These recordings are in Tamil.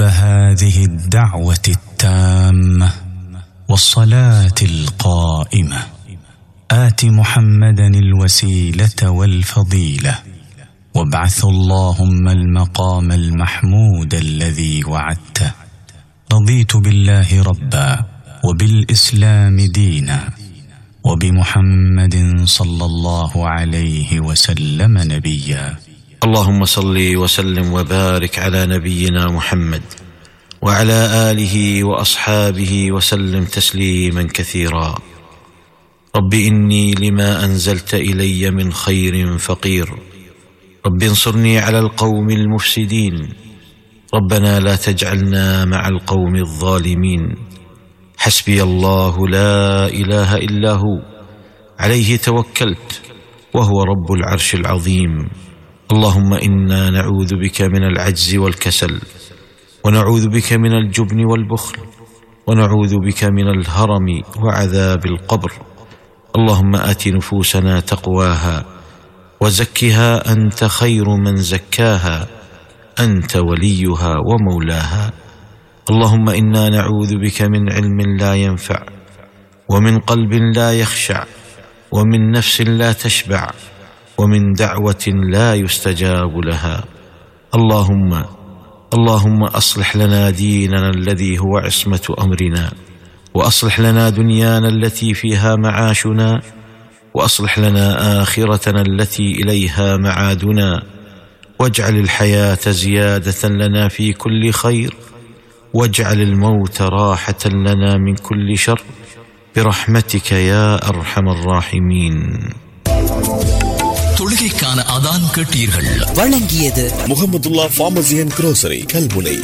رب هذه الدعوه التامه والصلاه القائمه ات محمدا الوسيله والفضيله وابعث اللهم المقام المحمود الذي وعدته رضيت بالله ربا وبالاسلام دينا وبمحمد صلى الله عليه وسلم نبيا اللهم صل وسلم وبارك على نبينا محمد وعلى اله واصحابه وسلم تسليما كثيرا رب اني لما انزلت الي من خير فقير رب انصرني على القوم المفسدين ربنا لا تجعلنا مع القوم الظالمين حسبي الله لا اله الا هو عليه توكلت وهو رب العرش العظيم اللهم انا نعوذ بك من العجز والكسل ونعوذ بك من الجبن والبخل ونعوذ بك من الهرم وعذاب القبر اللهم ات نفوسنا تقواها وزكها انت خير من زكاها انت وليها ومولاها اللهم انا نعوذ بك من علم لا ينفع ومن قلب لا يخشع ومن نفس لا تشبع ومن دعوه لا يستجاب لها اللهم اللهم اصلح لنا ديننا الذي هو عصمه امرنا واصلح لنا دنيانا التي فيها معاشنا واصلح لنا اخرتنا التي اليها معادنا واجعل الحياه زياده لنا في كل خير واجعل الموت راحه لنا من كل شر برحمتك يا ارحم الراحمين தொழுகைக்கான அதான் கேட்டீர்கள் வழங்கியது Mohamedullah pharmacy and grocery Kalmunai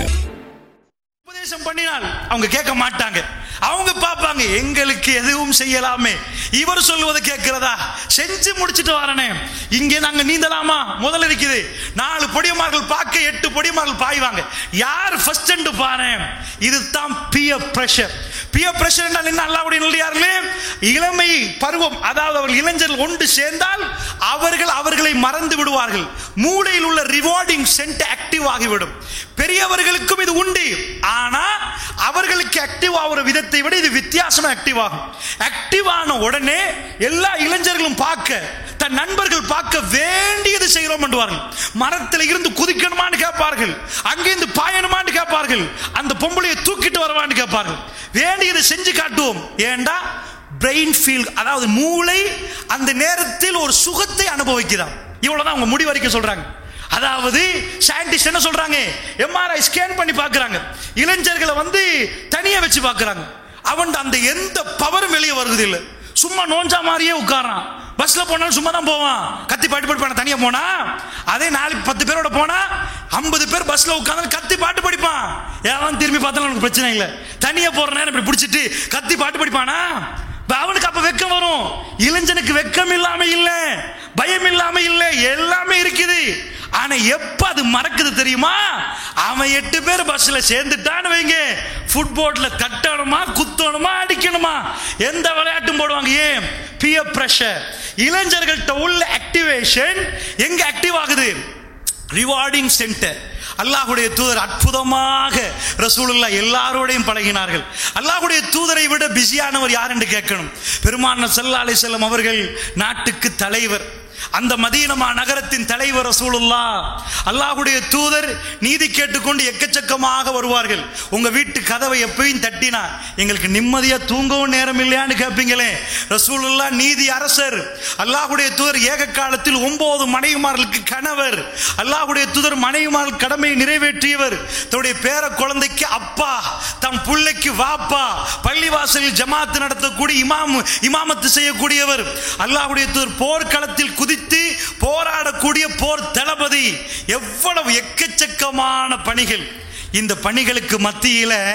உபதேசம் பண்ணினால் அவங்க கேட்க மாட்டாங்க அவங்க பார்ப்பாங்க எங்களுக்கு எதுவும் செய்யலாமே இவர் சொல்லுவதை கேட்கிறதா செஞ்சு முடிச்சிட்டு வரனே இங்கே நாங்க நீந்தலாமா முதல்ல இருக்குது நாலு பொடியமார்கள் பார்க்க எட்டு பொடியமார்கள் பாய்வாங்க யார் ஃபர்ஸ்ட் அண்டு பாரு இதுதான் பியர் பிரஷர் பியர் பிரஷர் என்றால் என்ன அல்லாவுடைய நல்லியார்களே இளமை பருவம் அதாவது அவர்கள் இளைஞர்கள் ஒன்று சேர்ந்தால் அவர்கள் அவர்களை மறந்து விடுவார்கள் மூளையில் உள்ள ரிவார்டிங் சென்ட் ஆக்டிவ் ஆகிவிடும் பெரியவர்களுக்கும் இது உண்டு ஆனா அவர்களுக்கு ஆக்டிவ் ஆகிற விதத்தை விட இது வித்தியாசமா ஆக்டிவ் ஆகும் ஆக்டிவ் ஆன உடனே எல்லா இளைஞர்களும் பார்க்க தன் நண்பர்கள் பார்க்க வேண்டியது செய்கிறோம் என்றுவார்கள் மரத்தில் இருந்து குதிக்கணுமான்னு கேட்பார்கள் அங்கிருந்து பாயணுமான்னு கேட்பார்கள் அந்த பொம்பளையை தூக்கிட்டு வரவான்னு கேட்பார்கள் வேண்டியதை செஞ்சு காட்டுவோம் ஏண்டா பிரெயின் ஃபீல் அதாவது மூளை அந்த நேரத்தில் ஒரு சுகத்தை அனுபவிக்கிறான் இவ்வளவுதான் அவங்க முடி வரைக்கும் சொல்றாங்க அதாவது சயின்டிஸ்ட் என்ன சொல்றாங்க எம்ஆர்ஐ ஸ்கேன் பண்ணி பார்க்கறாங்க இளைஞர்களை வந்து தனியா வச்சு பார்க்கறாங்க அவன் அந்த எந்த பவரும் வெளியே வருது இல்லை சும்மா நோஞ்சா மாதிரியே உட்காரான் பஸ்ல போனாலும் சும்மா தான் போவான் கத்தி பாட்டு பாட்டு பண்ண தனியா போனா அதே நாலு பத்து பேரோட போனா ஐம்பது பேர் பஸ்ல உட்காந்து கத்தி பாட்டு படிப்பான் ஏன் திரும்பி பார்த்தாலும் எனக்கு பிரச்சனை இல்லை தனியா போற நேரம் இப்படி பிடிச்சிட்டு கத்தி பாட்டு படிப்பானா அவனுக்கு அப்ப வெக்கம் வரும் இளைஞனுக்கு வெக்கம் இல்லாம இல்ல பயம் இல்லாம இல்ல எல்லாமே இருக்குது ஆனா எப்ப அது மறக்குது தெரியுமா அவன் எட்டு பேர் பஸ்ல சேர்ந்துட்டான்னு வைங்க ஃபுட்போர்ட்ல தட்டணுமா குத்தணுமா அடிக்கணுமா எந்த விளையாட்டும் போடுவாங்க ஏன் பியர் பிரஷர் இளைஞர்கள்ட்ட உள்ள ஆக்டிவேஷன் எங்க ஆக்டிவ் ஆகுது ரிவார்டிங் சென்டர் அல்லாஹுடைய தூதர் அற்புதமாக ரசூலுல்லா எல்லாரோடையும் பழகினார்கள் அல்லாஹுடைய தூதரை விட பிஸியானவர் யார் என்று கேட்கணும் பெருமான சல்லா அலி செல்லம் அவர்கள் நாட்டுக்கு தலைவர் அந்த மதீனமா நகரத்தின் தலைவர் ரசூலுல்லா அல்லாஹுடைய தூதர் நீதி கேட்டுக்கொண்டு எக்கச்சக்கமாக வருவார்கள் உங்க வீட்டு கதவை எப்பயும் தட்டினா எங்களுக்கு நிம்மதியா தூங்கவும் நேரம் இல்லையான்னு கேட்பீங்களே ரசூலுல்லா நீதி அரசர் அல்லாஹுடைய தூதர் ஏக காலத்தில் ஒன்பது மனைவிமார்களுக்கு கணவர் அல்லாஹுடைய தூதர் மனைவிமார்கள் கடமையை நிறைவேற்றியவர் தன்னுடைய பேர குழந்தைக்கு அப்பா தம் பிள்ளைக்கு வாப்பா பள்ளிவாசலில் ஜமாத்து நடத்தக்கூடிய இமாம் இமாமத்து செய்யக்கூடியவர் அல்லாஹுடைய தூதர் போர்க்களத்தில் குதித்து போராடக்கூடிய போர் தளபதி எவ்வளவு எக்கச்சக்கமான பணிகள் இந்த பணிகளுக்கு மத்தியில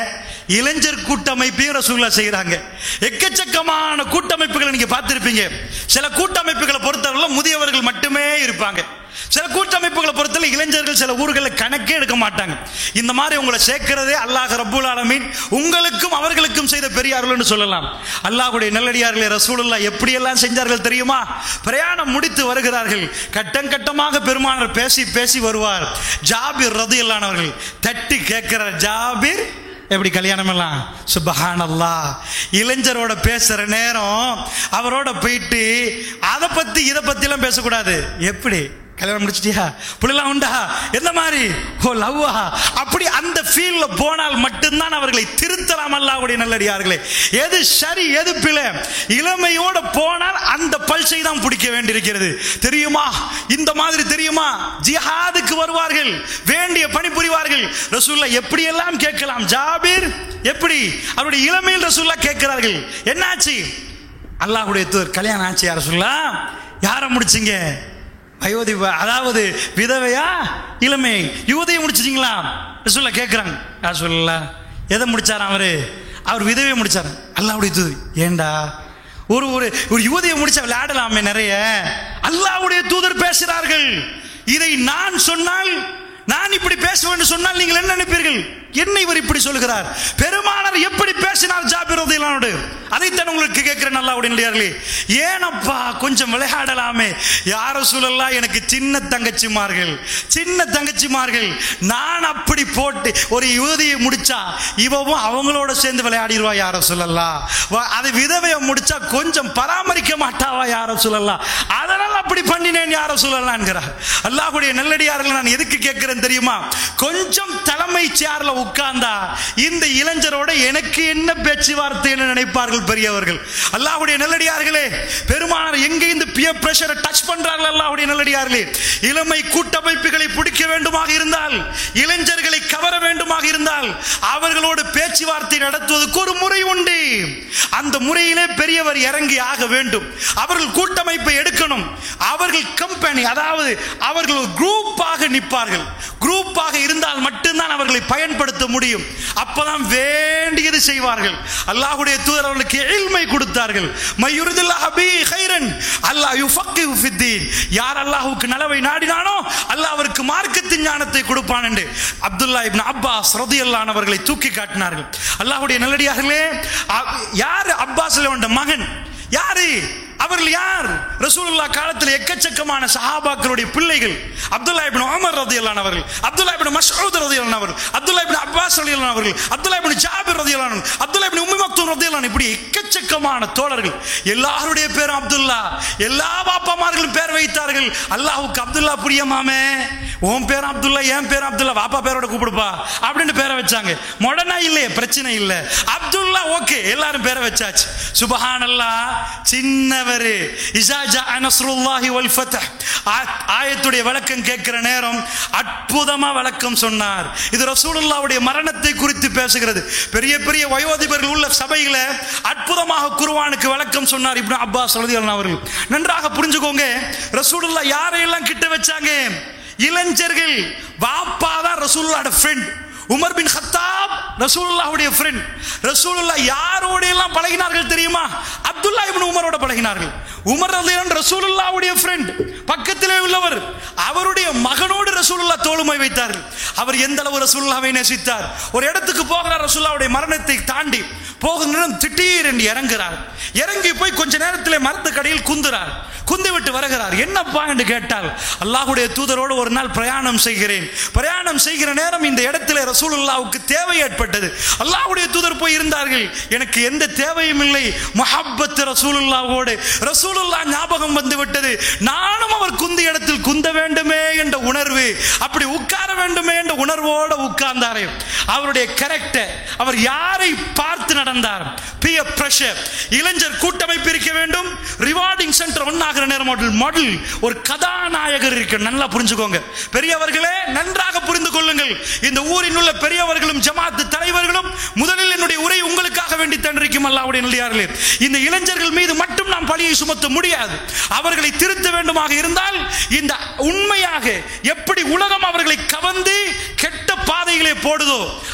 இளைஞர் கூட்டமைப்பையும் ரசூல்லா செய்கிறாங்க எக்கச்சக்கமான கூட்டமைப்புகளை நீங்க பார்த்திருப்பீங்க சில கூட்டமைப்புகளை பொறுத்தவரை முதியவர்கள் மட்டுமே இருப்பாங்க சில கூட்டமைப்புகளை பொறுத்தவரை இளைஞர்கள் சில ஊர்களில் கணக்கே எடுக்க மாட்டாங்க இந்த மாதிரி உங்களை சேர்க்கிறதே அல்லாஹ் ரப்புல் ஆலமீன் உங்களுக்கும் அவர்களுக்கும் செய்த பெரியார்கள்னு சொல்லலாம் அல்லாஹ்வுடைய நல்லடியார்களே ரசூலுல்லா எப்படியெல்லாம் செஞ்சார்கள் தெரியுமா பிரயாணம் முடித்து வருகிறார்கள் கட்டம் கட்டமாக பெருமானார் பேசி பேசி வருவார் ஜாபிர் ரதியல்லானவர்கள் தட்டி கேட்கிறார் ஜாபிர் எப்படி கல்யாணம் எல்லாம் சுபஹானல்லா இளைஞரோட பேசுற நேரம் அவரோட போயிட்டு அதை பத்தி இதை பத்தி எல்லாம் பேசக்கூடாது எப்படி கல்யாணம் முடிச்சிட்டியா புள்ளலாம் உண்டா எந்த மாதிரி ஓ லவ்வா அப்படி அந்த ஃபீல்ட்ல போனால் மட்டும்தான் அவர்களை திருத்தலாம் அல்லாஹ்வுடைய நல்லடியார்களே எது சரி எது பிழை இளமையோட போனால் அந்த பல்சை தான் பிடிக்க வேண்டியிருக்கிறது தெரியுமா இந்த மாதிரி தெரியுமா ஜிஹாதுக்கு வருவார்கள் வேண்டிய பணி புரிவார்கள் ரசூல்லா எப்படியெல்லாம் கேட்கலாம் ஜாபீர் எப்படி அவருடைய இளமையில் ரசூல்லா கேட்கிறார்கள் என்னாச்சு அல்லாஹ்வுடைய தூதர் கல்யாணம் ஆச்சு யார சொல்லா யாரை முடிச்சிங்க அயோத்தி அதாவது விதவையா இளமை யுவதையை முடிச்சிட்டீங்களா ரசூல்லா கேட்குறாங்க யார் சொல்லல எதை முடிச்சாராம் அவரு அவர் விதவையை முடிச்சார் அல்லாவுடைய தூது ஏண்டா ஒரு ஒரு ஒரு யுவதியை முடிச்சா விளையாடலாமே நிறைய அல்லாவுடைய தூதர் பேசுகிறார்கள் இதை நான் சொன்னால் நான் இப்படி பேசுவேன் சொன்னால் நீங்கள் என்ன நினைப்பீர்கள் என்ன இவர் இப்படி சொல்கிறார் பெருமானார் எப்படி பேசினார் ஜாபிர் ரதியல்லானோடு அதைத்தான் உங்களுக்கு கேட்கிறேன் நல்லா உடனடியார்களே ஏனப்பா கொஞ்சம் விளையாடலாமே யார சூழல்லாம் எனக்கு சின்ன தங்கச்சிமார்கள் சின்ன தங்கச்சிமார்கள் நான் அப்படி போட்டு ஒரு யுவதியை முடிச்சா இவவும் அவங்களோட சேர்ந்து விளையாடிடுவா யார சொல்லலாம் அது விதவையை முடிச்சா கொஞ்சம் பராமரிக்க மாட்டாவா யார சொல்லலாம் அதனால் அப்படி பண்ணினேன் யார சொல்லலாம் என்கிறார் அல்லாஹ்வுடைய நல்லடியார்கள் நான் எதுக்கு கேட்கிறேன் தெரியுமா கொஞ்சம் தலைமை சேர்ல உட்கார்ந்தா இந்த இளைஞரோட எனக்கு என்ன பேச்சுவார்த்தைன்னு நினைப்பார்கள் பெரியவர்கள் அல்லாஹ்வுடைய நல்லடியார்களே பெருமானார் எங்கே இந்த பியர் பிரஷரை டச் பண்றார்கள் அல்லாஹ்வுடைய நல்லடியார்களே இளமை கூட்டமைப்புகளை பிடிக்க வேண்டுமாக இருந்தால் இளைஞர்களை கவர வேண்டுமாக இருந்தால் அவர்களோடு பேச்சுவார்த்தை நடத்துவதற்கு ஒரு முறை உண்டு அந்த முறையிலே பெரியவர் இறங்கி ஆக வேண்டும் அவர்கள் கூட்டமைப்பை எடுக்கணும் அவர்கள் கம்பெனி அதாவது அவர்கள் குரூப்பாக நிற்பார்கள் குரூப்பாக இருந்தால் மட்டும்தான் அவர்களை பயன்படுத்த முடியும் அப்பதான் வேண்டியது செய்வார்கள் அல்லாஹ்வுடைய தூதர் அவர்களுக்கு எழ்மை கொடுத்தார்கள் மையுரிதுல்லாஹ் பி கைரன் அல்லாஹ் யுஃபக்கிஹு ஃபித்தீன் யார் அல்லாஹ்வுக்கு நலவை நாடினானோ அல்லாஹ் அவருக்கு மார்க்கத்தின் ஞானத்தை கொடுப்பான் என்று அப்துல்லா இப்னு அப்பாஸ் ரதியல்லான் அவர்களை தூக்கி காட்டினார்கள் அல்லாஹ்வுடைய நல்லடியார்களே அ- யார் அப்பாஸ் வந்த மகன் யாரு அவர்கள் யார் ரசூலுல்லாஹ் காலத்தில் எக்கச்சக்கமான சஹாபாக்களுடைய பிள்ளைகள் அப்துல்லா இப்னு உமர் ரதியல்லான் அவர்கள் அப்துல்லா இப்னு மஸ்ஊத் ரதியல்லான் அவர்கள் அப்துல்லா இப்னு அப்பாஸ் ரதியல்லான் அவர்கள் அப்துல்லா இப்னு ஜாபிர் ரதியல்லான் அவர்கள், அப்துல்லா இப்னு உம்மி மக்தூம் ரதியல்லான் இப்படி எக்கச்சக்கமான தோழர்கள் எல்லாருடைய பேரும் அப்துல்லா எல்லா பாப்பாமார்களும் பேர் வைத்தார்கள் அல்லாஹ்வுக்கு அப்துல்லா பிரியமாமே உன் பேர் அப்துல்லா என் பேர் அப்துல்லா பாப்பா பேரோட கூப்பிடுப்பா அப்படின்னு பேரை வச்சாங்க மொடனா இல்லையே பிரச்சனை இல்லை அப்துல்லா ஓகே எல்லாரும் பேரை வச்சாச்சு சுபஹானல்லா சின்னவர் இசாஜா அனஸ்ருல்லாஹி வல் ஃபத்ஹ் ஆ- ஆயத்துடைய விளக்கம் கேட்கிற நேரம் அற்புதமா விளக்கம் சொன்னார் இது ரசூலுல்லாவுடைய மரணத்தை குறித்து பேசுகிறது பெரிய பெரிய வயோதிபர்கள் உள்ள சபையில அற்புதமாக குர்ஆனுக்கு விளக்கம் சொன்னார் இப்னு அப்பாஸ் ரலியல்லாஹு அவர்கள் நன்றாக புரிஞ்சுக்கோங்க ரசூலுல்லாஹ் யாரையெல்லாம் கிட்ட வச்சாங்க இளைஞர்கள் வாப்பா தான் ரசூலுல்லாஹோட ஃப்ரெண்ட் உமர் பின் ஹத்தாப் ரசூலுல்லாஹ்வுடைய ஃப்ரெண்ட் ரசூலுல்லாஹ் யாரோட எல்லாம் பழகினார்கள் தெரியுமா அப்துல்லா இப்னு உமரோட பழகினார்கள் உமர் ரலியல்லாஹு ரசூலுல்லாஹ்வுடைய ஃப்ரெண்ட் பக்கத்திலே உள்ளவர் அவருடைய மகனோடு ரசூலுல்லாஹ் தோளுமை வைத்தார்கள் அவர் எந்த அளவு ரசூலுல்லாஹ்வை நேசித்தார் ஒரு இடத்துக்கு போகிறார் ரசூலுல்லாஹ்வுடைய மரணத்தை தாண்டி போகும் நேரம் திடீர் என்று இறங்குறார் இறங்கி போய் கொஞ்ச நேரத்திலே மரத்து கடையில் குந்துறார் குந்தி விட்டு வருகிறார் என்னப்பா என்று கேட்டால் அல்லாஹ்வுடைய தூதரோடு ஒரு நாள் பிரயாணம் செய்கிறேன் பிரயாணம் செய்கிற நேரம் இந்த இடத்திலே ரசூலுல்லாவுக்கு தேவை ஏற்பட்டது அல்லாஹ்வுடைய தூதர் போய் இருந்தார்கள் எனக்கு எந்த தேவையும் இல்லை முஹப்பத் ரசூலுல்லாவோடு ரசூலுல்லா ஞாபகம் வந்து விட்டது நானும் அவர் குந்தி இடத்தில் குந்த வேண்டுமே என்ற உணர்வு அப்படி உட்கார வேண்டுமே என்ற உணர்வோடு உட்கார்ந்தாரே அவருடைய கரெக்டர் அவர் யாரை பார்த்து நடந்தார் பிய பிரஷர் இளைஞர் கூட்டமைப்பு இருக்க வேண்டும் ரிவார்டிங் சென்டர் ஒன்னாகிற நேரம் மாடல் மாடல் ஒரு கதாநாயகர் இருக்க நல்லா புரிஞ்சுக்கோங்க பெரியவர்களே நன்றாக புரிந்து கொள்ளுங்கள் இந்த ஊரில் உள்ள பெரியவர்களும் ஜமாத்து தலைவர்களும் முதலில் என்னுடைய உரை உங்களுக்காக வேண்டி தண்டிருக்கும் அல்லாவுடைய நல்லியார்களே இந்த இளைஞர்கள் மீது மட்டும் நாம் பழியை சுமத்த முடியாது அவர்களை திருத்த வேண்டுமாக இருந்தால் இந்த உண்மையாக எப்படி உலகம் அவர்களை கவர்ந்து கெட்ட பாதைகளை போடுதோ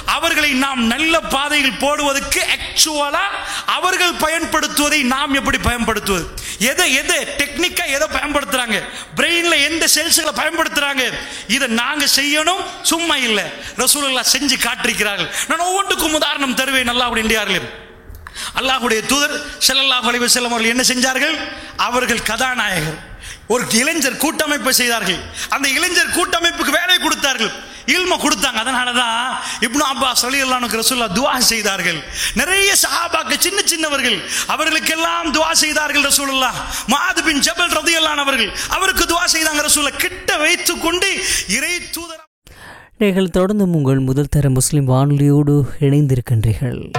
அவர்களை நாம் நல்ல பாதையில் போடுவதற்கு ஆக்சுவலா அவர்கள் பயன்படுத்துவதை நாம் எப்படி பயன்படுத்துவது எதை எதை டெக்னிக்கா எதை பயன்படுத்துறாங்க பிரெயின்ல எந்த செல்ஸ்களை பயன்படுத்துறாங்க இதை நாங்க செய்யணும் சும்மா இல்ல ரசூலுல்லாஹ் செஞ்சு காட்டிருக்கிறார்கள் நான் ஒவ்வொன்றுக்கும் உதாரணம் தருவேன் நல்லா அப்படின்றார்கள் அல்லாஹ்வுடைய தூதர் ஸல்லல்லாஹு அலைஹி வஸல்லம் அவர்கள் என்ன செஞ்சார்கள் அவர்கள் கதாநாயகர் ஒரு இளைஞர் கூட்டமைப்பை செய்தார்கள் அந்த இளைஞர் கூட்டமைப்புக்கு வேலை கொடுத்தார்கள் இல்ம கொடுத்தாங்க அதனால தான் இப்னு அப்பாஸ் ரலியல்லாஹு ரசூல்லா துஆ செய்தார்கள் நிறைய சஹாபாக்கள் சின்ன சின்னவர்கள் அவர்களுக்கெல்லாம் துஆ செய்தார்கள் ரசூலுல்லாஹ் மாது பின் ஜபல் ரலியல்லாஹு அவர்கள் அவருக்கு துஆ செய்தாங்க ரசூலுல்லாஹ் கிட்ட வைத்துக் கொண்டு இறை தூதர் நீங்கள் தொடர்ந்தும் உங்கள் முதல் தர முஸ்லிம் வானொலியோடு இணைந்திருக்கின்றீர்கள்